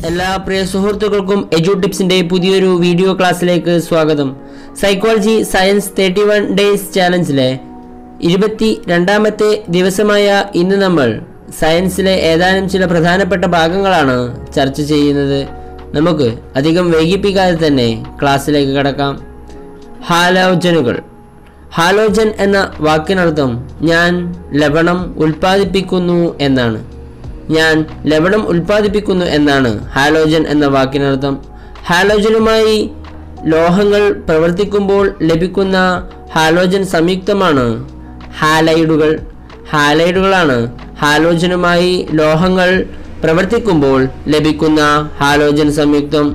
എല്ലാ പ്രിയ സുഹൃത്തുക്കൾക്കും എജു ടിപ്സിന്റെ പുതിയൊരു വീഡിയോ ക്ലാസ്സിലേക്ക് സ്വാഗതം psychology science thirty one days ചാലഞ്ചിലെ ഇരുപത്തി രണ്ടാമത്തെ ദിവസമായ ഇന്ന് നമ്മൾ സയൻസിലെ ഏതാനും ചില പ്രധാനപ്പെട്ട ഭാഗങ്ങളാണ് ചർച്ച ചെയ്യുന്നത് നമുക്ക് അധികം വൈകിപ്പിക്കാതെ തന്നെ ക്ലാസ്സിലേക്ക് കടക്കാം ഹാലോജനുകൾ ഹാലോജൻ എന്ന വാക്കിനർത്ഥം ഞാൻ ലവണം ഉൽപ്പാദിപ്പിക്കുന്നു എന്നാണ് ഞാൻ ലവണം ഉൽപ്പാദിപ്പിക്കുന്നു എന്നാണ് ഹാലോജൻ എന്ന വാക്കിനർത്ഥം ഹാലോജനുമായി ലോഹങ്ങൾ പ്രവർത്തിക്കുമ്പോൾ ലഭിക്കുന്ന ഹാലോജൻ സംയുക്തമാണ് ഹാലൈഡുകൾ ഹാലൈഡുകളാണ് ഹാലോജനുമായി ലോഹങ്ങൾ പ്രവർത്തിക്കുമ്പോൾ ലഭിക്കുന്ന ഹാലോജൻ സംയുക്തം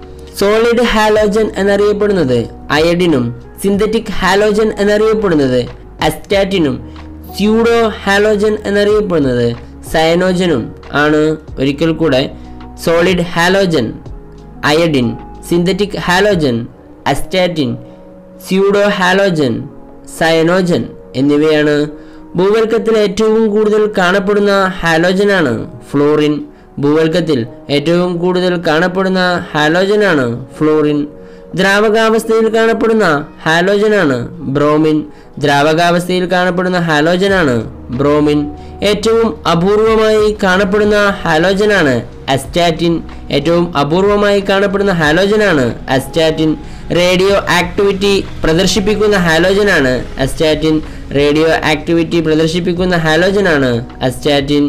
സോളിഡ് ഹാലോജൻ എന്നറിയപ്പെടുന്നത് അയഡിനും സിന്തറ്റിക് ഹാലോജൻ എന്നറിയപ്പെടുന്നത് അസ്റ്റാറ്റിനും സ്യൂഡോ ഹാലോജൻ എന്നറിയപ്പെടുന്നത് സയനോജനും ആണ് ഒരിക്കൽ കൂടെ solid halogen iodine synthetic halogen astatine pseudo halogen cyanogen എന്നിവയാണ് ഭൂവൽക്കത്തിൽ ഏറ്റവും കൂടുതൽ കാണപ്പെടുന്ന ഹാലോജനാണ് ഫ്ലോറിൻ ഭൂവൽക്കത്തിൽ ഏറ്റവും കൂടുതൽ കാണപ്പെടുന്ന ഹാലോജനാണ് ഫ്ലോറിൻ ദ്രാവകാവസ്ഥയിൽ കാണപ്പെടുന്ന ഹാലോജനാണ് ബ്രോമിൻ ദ്രാവകാവസ്ഥയിൽ കാണപ്പെടുന്ന ഹാലോജനാണ് ബ്രോമിൻ ഏറ്റവും അപൂർവമായി കാണപ്പെടുന്ന ഹാലോജനാണ് അസ്റ്റാറ്റിൻ ഏറ്റവും അപൂർവമായി കാണപ്പെടുന്ന ഹാലോജനാണ് അസ്റ്റാറ്റിൻ റേഡിയോ ആക്ടിവിറ്റി പ്രദർശിപ്പിക്കുന്ന ഹാലോജനാണ് അസ്റ്റാറ്റിൻ റേഡിയോ ആക്ടിവിറ്റി പ്രദർശിപ്പിക്കുന്ന ഹാലോജനാണ് അസ്റ്റാറ്റിൻ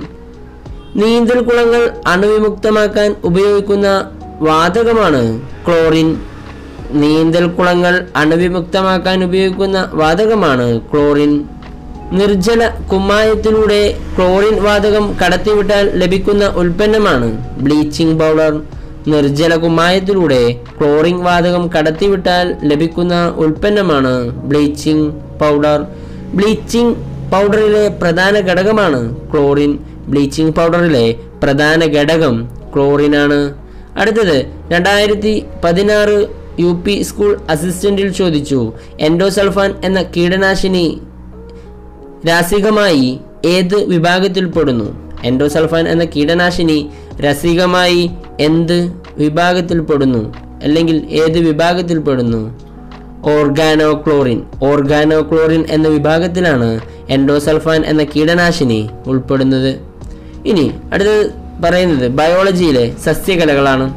നീന്തൽ കുളങ്ങൾ അണുവിമുക്തമാക്കാൻ ഉപയോഗിക്കുന്ന വാതകമാണ് ക്ലോറിൻ നീന്തൽ കുളങ്ങൾ അണുവിമുക്തമാക്കാൻ ഉപയോഗിക്കുന്ന വാതകമാണ് ക്ലോറിൻ നിർജ്ജല കുമ്മായത്തിലൂടെ ക്ലോറിൻ വാതകം കടത്തിവിട്ടാൽ ലഭിക്കുന്ന ഉൽപ്പന്നമാണ് ബ്ലീച്ചിങ് പൗഡർ നിർജ്ജല കുമ്മായത്തിലൂടെ ക്ലോറിൻ വാതകം കടത്തിവിട്ടാൽ ലഭിക്കുന്ന ഉൽപ്പന്നമാണ് ബ്ലീച്ചിങ് പൗഡർ ബ്ലീച്ചിങ് പൗഡറിലെ പ്രധാന ഘടകമാണ് ക്ലോറിൻ ബ്ലീച്ചിങ് പൗഡറിലെ പ്രധാന ഘടകം ക്ലോറിനാണ് അടുത്തത് രണ്ടായിരത്തി പതിനാറ് യു പി സ്കൂൾ അസിസ്റ്റന്റിൽ ചോദിച്ചു എൻഡോസൾഫാൻ എന്ന കീടനാശിനി രാസികമായി ഏത് വിഭാഗത്തിൽപ്പെടുന്നു എൻഡോസൾഫാൻ എന്ന കീടനാശിനി രസികമായി എന്ത് വിഭാഗത്തിൽപ്പെടുന്നു അല്ലെങ്കിൽ ഏത് വിഭാഗത്തിൽപ്പെടുന്നു ഓർഗാനോക്ലോറിൻ ഓർഗാനോക്ലോറിൻ എന്ന വിഭാഗത്തിലാണ് എൻഡോസൾഫാൻ എന്ന കീടനാശിനി ഉൾപ്പെടുന്നത് ഇനി അടുത്തത് പറയുന്നത് ബയോളജിയിലെ സസ്യകലകളാണ്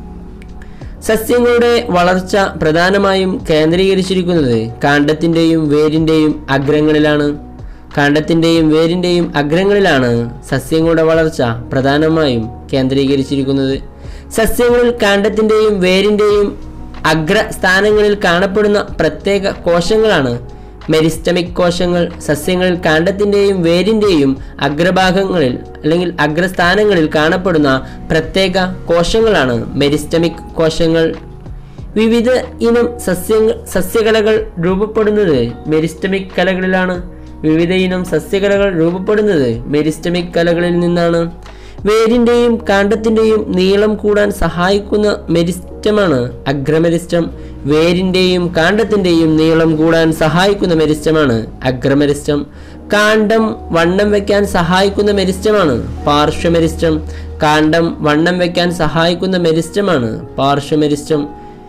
സസ്യങ്ങളുടെ വളർച്ച പ്രധാനമായും കേന്ദ്രീകരിച്ചിരിക്കുന്നത് കാണ്ഡത്തിൻ്റെയും വേരിൻ്റെയും അഗ്രങ്ങളിലാണ് കാണ്ഡത്തിൻ്റെയും വേരിൻ്റെയും അഗ്രങ്ങളിലാണ് സസ്യങ്ങളുടെ വളർച്ച പ്രധാനമായും കേന്ദ്രീകരിച്ചിരിക്കുന്നത് സസ്യങ്ങളിൽ കാണ്ഡത്തിൻ്റെയും വേരിൻ്റെയും അഗ്രസ്ഥാനങ്ങളിൽ കാണപ്പെടുന്ന പ്രത്യേക കോശങ്ങളാണ് മെരിസ്റ്റമിക് കോശങ്ങൾ സസ്യങ്ങളിൽ കാണ്ഡത്തിൻ്റെയും വേരിൻ്റെയും അഗ്രഭാഗങ്ങളിൽ അല്ലെങ്കിൽ അഗ്രസ്ഥാനങ്ങളിൽ കാണപ്പെടുന്ന പ്രത്യേക കോശങ്ങളാണ് മെരിസ്റ്റമിക് കോശങ്ങൾ വിവിധ ഇനം സസ്യങ്ങൾ സസ്യകലകൾ രൂപപ്പെടുന്നത് മെരിസ്റ്റമിക് കലകളിലാണ് വിവിധ ഇനം സസ്യകലകൾ രൂപപ്പെടുന്നത് മെരിസ്റ്റമിക് കലകളിൽ നിന്നാണ് വേരിൻ്റെയും കാണ്ഡത്തിൻ്റെയും നീളം കൂടാൻ സഹായിക്കുന്ന മെരിസ്റ്റമാണ് അഗ്രമെരിസ്റ്റം വേരിൻ്റെയും കാണ്ഡത്തിൻ്റെയും നീളം കൂടാൻ സഹായിക്കുന്ന മെരിസ്റ്റമാണ് അഗ്രമെരിസ്റ്റം കാണ്ഡം വണ്ണം വെക്കാൻ സഹായിക്കുന്ന മെരിസ്റ്റമാണ് പാർശ്വമെരിസ്റ്റം കാണ്ഡം വണ്ണം വെക്കാൻ സഹായിക്കുന്ന മെരിസ്റ്റമാണ് പാർശ്വമെരിസ്റ്റം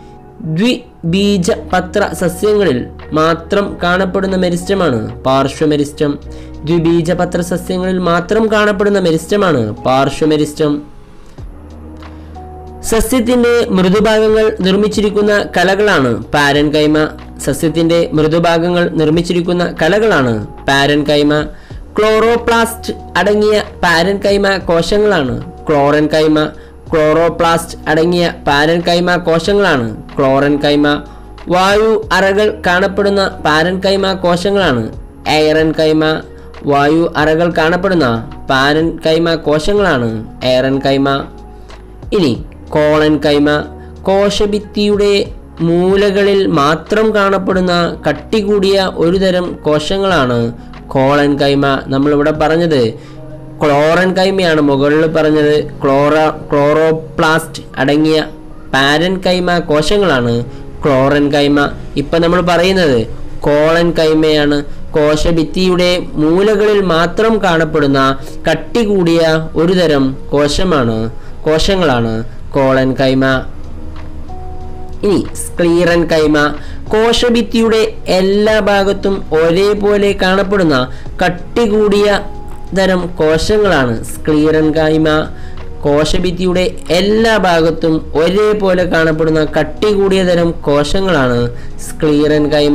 ദ്വിബീജപത്ര സസ്യങ്ങളിൽ മാത്രം കാണപ്പെടുന്ന മെരിസ്റ്റമാണ് പാർശ്വമെരിസ്റ്റം ദ്വിബീജപത്ര സസ്യങ്ങളിൽ മാത്രം കാണപ്പെടുന്ന മെരിസ്റ്റമാണ് പാർശ്വമെരിസ്റ്റം സസ്യത്തിന്റെ മൃദുഭാഗങ്ങൾ നിർമ്മിച്ചിരിക്കുന്ന കലകളാണ് പാരൻ കൈമ സസ്യത്തിന്റെ മൃദുഭാഗങ്ങൾ നിർമ്മിച്ചിരിക്കുന്ന കലകളാണ് പാരൻ കൈമ ക്ലോറോപ്ലാസ്റ്റ് അടങ്ങിയ പാരൻ കൈമ കോശങ്ങളാണ് ക്ലോറൻ കൈമ ക്ലോറോപ്ലാസ്റ്റ് അടങ്ങിയ പാരൻ കൈമ കോശങ്ങളാണ് ക്ലോറൻ കൈമ വായു അറകൾ കാണപ്പെടുന്ന പാരൻ കൈമ കോശങ്ങളാണ് എയറൻ കൈമ വായു അറകൾ കാണപ്പെടുന്ന പാരൻ കൈമ കോശങ്ങളാണ് എയറൻ കൈമ ഇനി കോളൻ കൈമ കോശഭിത്തിയുടെ മൂലകളിൽ മാത്രം കാണപ്പെടുന്ന കട്ടി കൂടിയ ഒരു തരം കോശങ്ങളാണ് കോളൻ കൈമ നമ്മളിവിടെ പറഞ്ഞത് ക്ലോറൻ കൈമയാണ് മുകളിൽ പറഞ്ഞത് ക്ലോറ ക്ലോറോപ്ലാസ്റ്റ് അടങ്ങിയ പാരൻ കൈമ കോശങ്ങളാണ് ക്ലോറൻ കൈമ ഇപ്പം നമ്മൾ പറയുന്നത് കോളൻ കൈമയാണ് കോശഭിത്തിയുടെ മൂലകളിൽ മാത്രം കാണപ്പെടുന്ന കട്ടി കൂടിയ ഒരു തരം കോശമാണ് കോശങ്ങളാണ് കോളൻ കൈമ ഇനി സ്ക്ലീറൻ കൈമ കോശഭിത്തിയുടെ എല്ലാ ഭാഗത്തും ഒരേപോലെ കാണപ്പെടുന്ന കട്ടി കൂടിയ തരം കോശങ്ങളാണ് സ്ക്ലീറൻ കൈമ കോശഭിത്തിയുടെ എല്ലാ ഭാഗത്തും ഒരേപോലെ കാണപ്പെടുന്ന കട്ടി കൂടിയ തരം കോശങ്ങളാണ് സ്ക്ലീറൻ കൈമ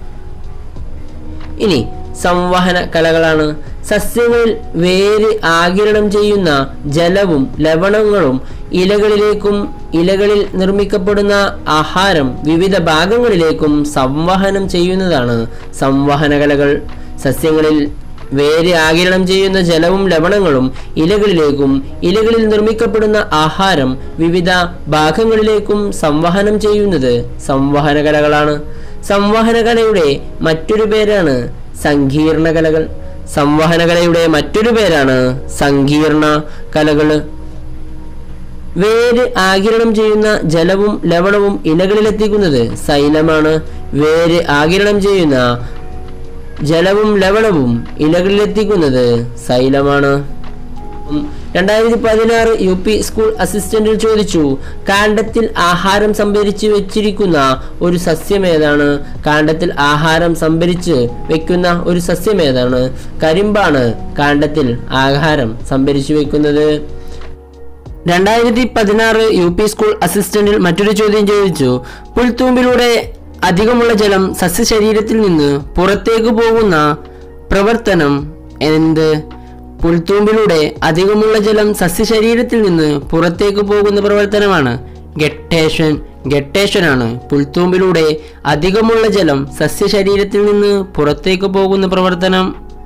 ഇനി സംവഹന കലകളാണ് സസ്യങ്ങളിൽ വേര് ആകിരണം ചെയ്യുന്ന ജലവും ലവണങ്ങളും ഇലകളിലേക്കും ഇലകളിൽ നിർമ്മിക്കപ്പെടുന്ന ആഹാരം വിവിധ ഭാഗങ്ങളിലേക്കും സംവഹനം ചെയ്യുന്നതാണ് സംവഹന കലകൾ സസ്യങ്ങളിൽ വേര് ആകിരണം ചെയ്യുന്ന ജലവും ലവണങ്ങളും ഇലകളിലേക്കും ഇലകളിൽ നിർമ്മിക്കപ്പെടുന്ന ആഹാരം വിവിധ ഭാഗങ്ങളിലേക്കും സംവഹനം ചെയ്യുന്നത് സംവഹന കലകളാണ് സംവഹന കലയുടെ മറ്റൊരു പേരാണ് സങ്കീർണ കലകൾ സംവഹന കലയുടെ മറ്റൊരു പേരാണ് സങ്കീർണ കലകൾ വേര് ആകിരണം ചെയ്യുന്ന ജലവും ലവണവും ഇലകളിലെത്തിക്കുന്നത് സൈലമാണ് വേര് ആകിരണം ചെയ്യുന്ന ജലവും ലവണവും ഇലകളിലെത്തിക്കുന്നത് സൈലമാണ് രണ്ടായിരത്തി പതിനാറ് യു പി സ്കൂൾ അസിസ്റ്റന്റിൽ ചോദിച്ചു കാണ്ഡത്തിൽ ആഹാരം സംഭരിച്ച് വെച്ചിരിക്കുന്ന ഒരു സസ്യം ഏതാണ് കാണ്ഡത്തിൽ ആഹാരം സംഭരിച്ച് വെക്കുന്ന ഒരു സസ്യം ഏതാണ് കരിമ്പാണ് കാണ്ഡത്തിൽ ആഹാരം സംഭരിച്ചു വെക്കുന്നത് രണ്ടായിരത്തി പതിനാറ് യു പി സ്കൂൾ അസിസ്റ്റന്റിൽ മറ്റൊരു ചോദ്യം ചോദിച്ചു പുൽത്തൂമ്പിലൂടെ അധികമുള്ള ജലം സസ്യശരീരത്തിൽ നിന്ന് പുറത്തേക്ക് പോകുന്ന പ്രവർത്തനം എന്ത് പുൽത്തൂമ്പിലൂടെ അധികമുള്ള ജലം സസ്യശരീരത്തിൽ നിന്ന് പുറത്തേക്ക് പോകുന്ന പ്രവർത്തനമാണ് ഗട്ടേഷൻ ഗട്ടേഷനാണ് പുൽത്തൂമ്പിലൂടെ അധികമുള്ള ജലം സസ്യശരീരത്തിൽ നിന്ന് പുറത്തേക്ക് പോകുന്ന പ്രവർത്തനം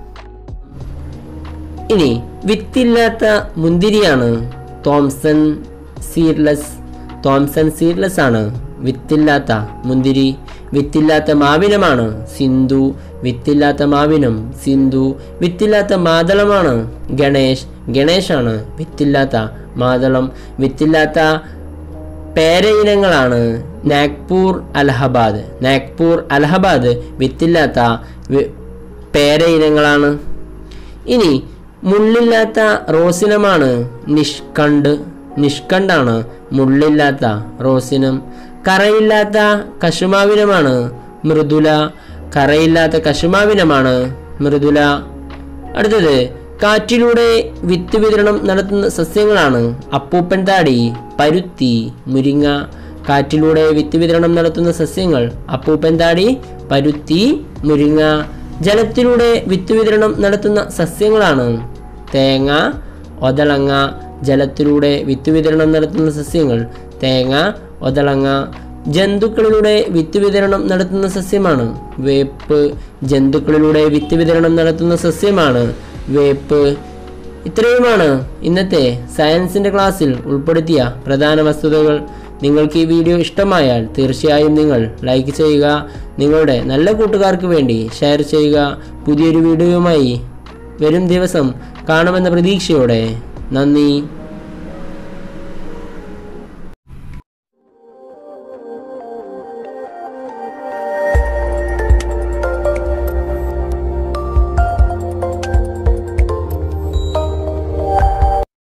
ഇനി വിത്തില്ലാത്ത മുന്തിരിയാണ് തോംസൺ സീഡ്ലെസ് തോംസൺ സീഡ്ലെസ് ആണ് വിത്തില്ലാത്ത മുന്തിരി വിത്തില്ലാത്ത മാവിനമാണ് സിന്ധു വിത്തില്ലാത്ത മാവിനം സിന്ധു വിത്തില്ലാത്ത മാതളമാണ് ഗണേഷ് ഗണേഷാണ് വിത്തില്ലാത്ത മാതളം വിത്തില്ലാത്ത പേരയിനങ്ങളാണ് നാഗ്പൂർ അലഹബാദ് നാഗ്പൂർ അലഹബാദ് വിത്തില്ലാത്ത വി- പേരയിനങ്ങളാണ് ഇനി മുള്ളില്ലാത്ത റോസിനമാണ് നിഷ്കണ്ട് നിഷ്കണ്ടാണ് മുള്ളില്ലാത്ത റോസിനം കറയില്ലാത്ത കശുമാവിനമാണ് മൃദുല കറയില്ലാത്ത കശുമാവിനമാണ് മൃദുല അടുത്തത് കാറ്റിലൂടെ വിത്ത് വിതരണം നടത്തുന്ന സസ്യങ്ങളാണ് അപ്പൂപ്പൻ താടി പരുത്തി മുരിങ്ങ കാറ്റിലൂടെ വിത്ത് വിതരണം നടത്തുന്ന സസ്യങ്ങൾ അപ്പൂപ്പൻ താടി പരുത്തി മുരിങ്ങ ജലത്തിലൂടെ വിത്ത് വിതരണം നടത്തുന്ന സസ്യങ്ങളാണ് തേങ്ങ ഒതളങ്ങ ജലത്തിലൂടെ വിത്ത് വിതരണം നടത്തുന്ന സസ്യങ്ങൾ തേങ്ങ ഒതളങ്ങ ജന്തുക്കളിലൂടെ വിത്ത് വിതരണം നടത്തുന്ന സസ്യമാണ് വേപ്പ് ജന്തുക്കളിലൂടെ വിത്ത് വിതരണം നടത്തുന്ന സസ്യമാണ് വേപ്പ് ഇത്രയുമാണ് ഇന്നത്തെ സയൻസിൻ്റെ ക്ലാസ്സിൽ ഉൾപ്പെടുത്തിയ പ്രധാന വസ്തുതകൾ നിങ്ങൾക്ക് ഈ വീഡിയോ ഇഷ്ടമായാൽ തീർച്ചയായും നിങ്ങൾ ലൈക്ക് ചെയ്യുക നിങ്ങളുടെ നല്ല കൂട്ടുകാർക്ക് വേണ്ടി ഷെയർ ചെയ്യുക പുതിയൊരു വീഡിയോയുമായി വരും ദിവസം കാണുമെന്ന പ്രതീക്ഷയോടെ നന്ദി